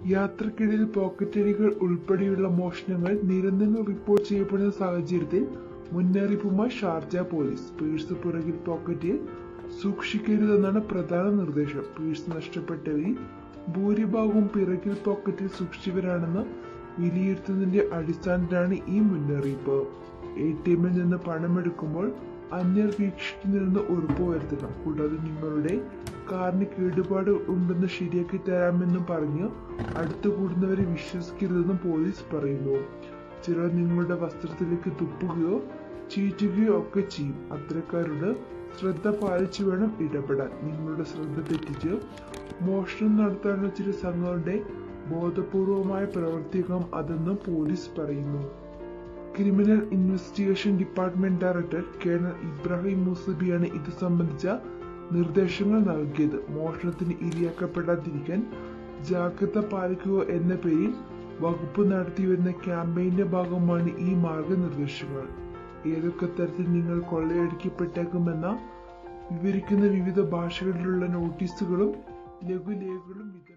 യാത്രക്കിടയിൽ പോക്കറ്റടികൾ ഉൾപ്പെടെയുള്ള മോഷണങ്ങൾ നിരന്തരം റിപ്പോർട്ട് ചെയ്യപ്പെടുന്ന സാഹചര്യത്തിൽ മുന്നറിയിപ്പുമായി ഷാർജ പോലീസ് പേഴ്സ് പുറകിൽ പോക്കറ്റിൽ സൂക്ഷിക്കരുതെന്നാണ് പ്രധാന നിർദ്ദേശം പേഴ്സ് നഷ്ടപ്പെട്ടവരിൽ ഭൂരിഭാഗവും പിറകിൽ പോക്കറ്റിൽ സൂക്ഷിച്ചവരാണെന്ന് വിലയിരുത്തുന്നതിന്റെ അടിസ്ഥാനത്തിലാണ് ഈ മുന്നറിയിപ്പ് എ ടി എമ്മിൽ നിന്ന് പണമെടുക്കുമ്പോൾ അന്യർ വീക്ഷിക്കുന്നതിൽ ഉറപ്പുവരുത്തണം കൂടാതെ നിങ്ങളുടെ കാറിന് കേടുപാട് ഉണ്ടെന്ന് ശരിയാക്കി തരാമെന്നും പറഞ്ഞ് അടുത്തു കൂടുന്നവരെ വിശ്വസിക്കരുതെന്നും പോലീസ് പറയുന്നു ചിലർ നിങ്ങളുടെ വസ്ത്രത്തിലേക്ക് തുപ്പുകയോ ചീറ്റുകയോ ഒക്കെ ചെയ്യും അത്തരക്കാരോട് ശ്രദ്ധ പാലിച്ചു വേണം ഇടപെടാൻ നിങ്ങളുടെ ശ്രദ്ധ തെറ്റിച്ച് മോഷണം നടത്താനുള്ള ചില സംഘങ്ങളുടെ ബോധപൂർവമായ പ്രവർത്തിക്കാം അതെന്നും പോലീസ് പറയുന്നു criminal investigation department director colonel Ibrahim മുസബിയാണ് ഇത് സംബന്ധിച്ച നിർദ്ദേശങ്ങൾ നൽകിയത് മോഷണത്തിന് ഇരയാക്കപ്പെടാതിരിക്കാൻ ജാഗ്രത പാലിക്കുക എന്ന പേരിൽ വകുപ്പ് നടത്തിവരുന്ന ക്യാമ്പയിന്റെ ഭാഗമാണ് ഈ മാർഗനിർദ്ദേശങ്ങൾ ഏതൊക്കെ തരത്തിൽ നിങ്ങൾ കൊള്ളയടിക്കപ്പെട്ടേക്കുമെന്ന വിവരിക്കുന്ന വിവിധ ഭാഷകളിലുള്ള നോട്ടീസുകളും ലഘുലേഖകളും വിതരണം